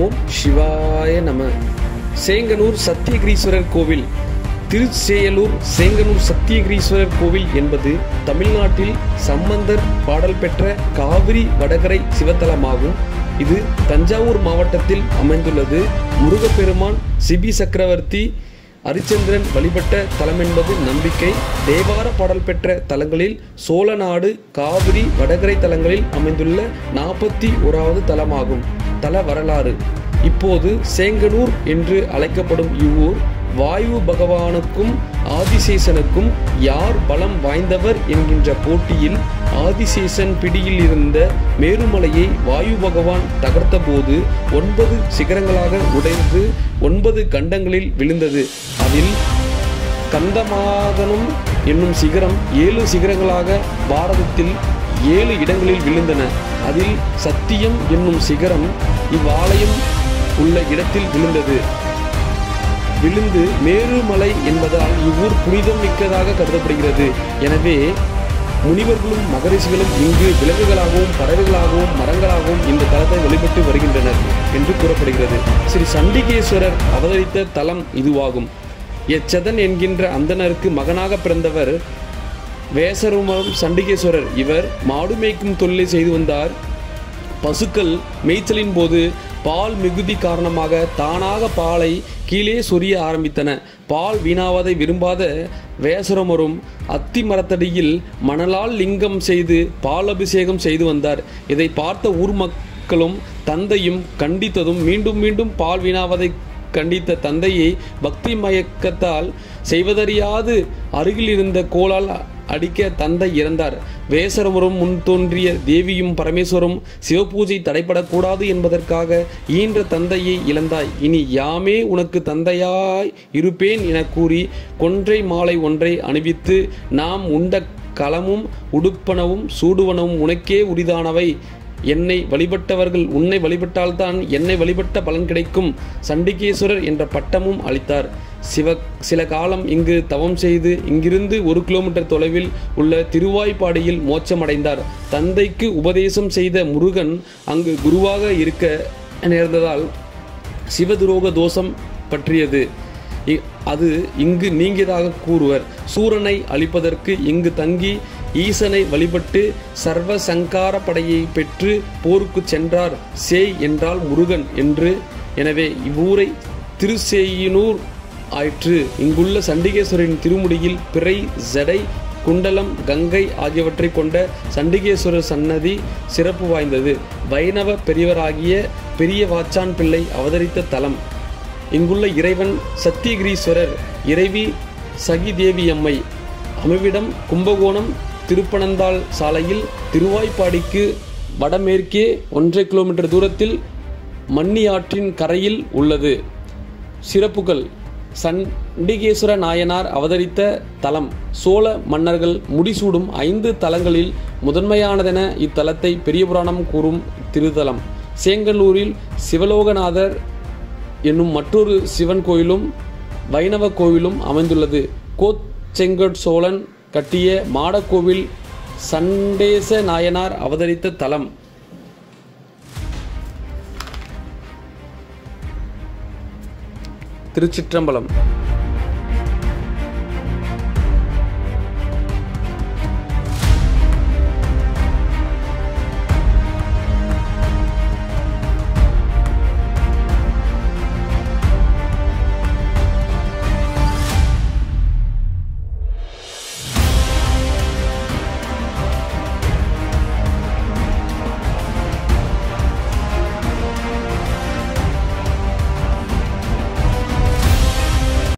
ஓம் சிவாய நம சேங்கனூர் சத்தியகிரீஸ்வரர் கோவில் திருச்சேயலூர் சேங்கனூர் சத்தியகிரீஸ்வரர் கோவில் என்பது தமிழ்நாட்டில் சம்பந்தர் பாடல் பெற்ற காவிரி வடகரை சிவத்தலமாகும் இது தஞ்சாவூர் மாவட்டத்தில் அமைந்துள்ளது முருகப்பெருமான் சிபி சக்கரவர்த்தி அரிச்சந்திரன் வழிபட்ட தலம் என்பது நம்பிக்கை தேவார பாடல் பெற்ற தலங்களில் சோழநாடு காவிரி வடகரை தலங்களில் அமைந்துள்ள நாற்பத்தி ஓராவது தலமாகும் தல வரலாறு இப்போது சேங்கனூர் என்று அழைக்கப்படும் இவ்வூர் வாயு பகவானுக்கும் ஆதிசேஷனுக்கும் யார் பலம் வாய்ந்தவர் என்கின்ற போட்டியில் ஆதிசேஷன் பிடியில் இருந்த மேருமலையை வாயு பகவான் தகர்த்தபோது ஒன்பது சிகரங்களாக உடைந்து ஒன்பது கண்டங்களில் விழுந்தது அதில் கந்தமாதனும் என்னும் சிகரம் ஏழு சிகரங்களாக பாரதத்தில் ஏழு இடங்களில் விழுந்தன அதில் சத்தியம் என்னும் சிகரம் இவ்வாலயம் உள்ள இடத்தில் விழுந்தது விழுந்து மேருமலை என்பதால் இவ்வூர் புனிதம் மிக்கதாக கருதப்படுகிறது எனவே முனிவர்களும் மகரிஷிகளும் இங்கு விலங்குகளாகவும் பறவைகளாகவும் மரங்களாகவும் இந்த தலத்தை வழிபட்டு வருகின்றனர் என்று கூறப்படுகிறது ஸ்ரீ சண்டிகேஸ்வரர் அவதரித்த தலம் இதுவாகும் எச்சதன் என்கின்ற அந்தணருக்கு மகனாக பிறந்தவர் வேசருமரம் சண்டிகேஸ்வரர் இவர் மாடு மேய்க்கும் தொழிலை செய்து வந்தார் பசுக்கள் மேய்ச்சலின் போது பால் மிகுதி காரணமாக தானாக பாலை கீழே சொரிய ஆரம்பித்தன பால் வீணாவதை விரும்பாத வேசரமரும் அத்தி மரத்தடியில் மணலால் லிங்கம் செய்து பால் அபிஷேகம் செய்து வந்தார் இதை பார்த்த ஊர் மக்களும் தந்தையும் கண்டித்ததும் மீண்டும் மீண்டும் பால் வீணாவதை கண்டித்த தந்தையை பக்தி மயக்கத்தால் செய்வதறியாது அருகில் இருந்த கோலால் அடிக்க தந்தை இறந்தார் வேசரமரும் முன் தோன்றிய தேவியும் பரமேஸ்வரும் சிவபூஜை தடைப்படக்கூடாது என்பதற்காக ஈன்ற தந்தையை இழந்தாய் இனி யாமே உனக்கு தந்தையாய் இருப்பேன் என கூறி கொன்றை மாலை ஒன்றை அணிவித்து நாம் உண்ட களமும் உடுப்பனவும் சூடுவனவும் உனக்கே உரிதானவை என்னை வழிபட்டவர்கள் உன்னை வழிபட்டால்தான் என்னை வழிபட்ட பலன் கிடைக்கும் சண்டிகேஸ்வரர் என்ற பட்டமும் அளித்தார் சிவ சில காலம் இங்கு தவம் செய்து இங்கிருந்து ஒரு கிலோமீட்டர் தொலைவில் உள்ள திருவாய்ப்பாடியில் மோட்சமடைந்தார் தந்தைக்கு உபதேசம் செய்த முருகன் அங்கு குருவாக இருக்க நேர்ந்ததால் சிவதுரோக தோஷம் பற்றியது இ- அது இங்கு நீங்கியதாக கூறுவர் சூரனை அழிப்பதற்கு இங்கு தங்கி ஈசனை வழிபட்டு சர்வ சங்கார படையை பெற்று போருக்கு சென்றார் சேய் என்றால் முருகன் என்று எனவே இவ்வூரை திருசேயினூர் ஆயிற்று இங்குள்ள சண்டிகேஸ்வரரின் திருமுடியில் பிறை ஜடை குண்டலம் கங்கை ஆகியவற்றை கொண்ட சண்டிகேஸ்வரர் சன்னதி சிறப்பு வாய்ந்தது வைணவ பெரியவராகிய பெரிய வாச்சான் பிள்ளை அவதரித்த தலம் இங்குள்ள இறைவன் சத்தியகிரீஸ்வரர் இறைவி சகிதேவி அம்மை அமைவிடம் கும்பகோணம் திருப்பனந்தாள் சாலையில் திருவாய்ப்பாடிக்கு வடமேற்கே ஒன்றரை கிலோமீட்டர் தூரத்தில் மன்னியாற்றின் கரையில் உள்ளது சிறப்புகள் சண்டிகேஸ்வர நாயனார் அவதரித்த தலம் சோழ மன்னர்கள் முடிசூடும் ஐந்து தலங்களில் முதன்மையானதென இத்தலத்தை பெரிய புராணம் கூறும் திருத்தலம் சேங்கலூரில் சிவலோகநாதர் என்னும் மற்றொரு சிவன் கோயிலும் வைணவ கோவிலும் அமைந்துள்ளது கோச்செங்கட் சோழன் கட்டிய மாடக்கோவில் சண்டேச நாயனார் அவதரித்த தலம் திருச்சிற்றம்பலம்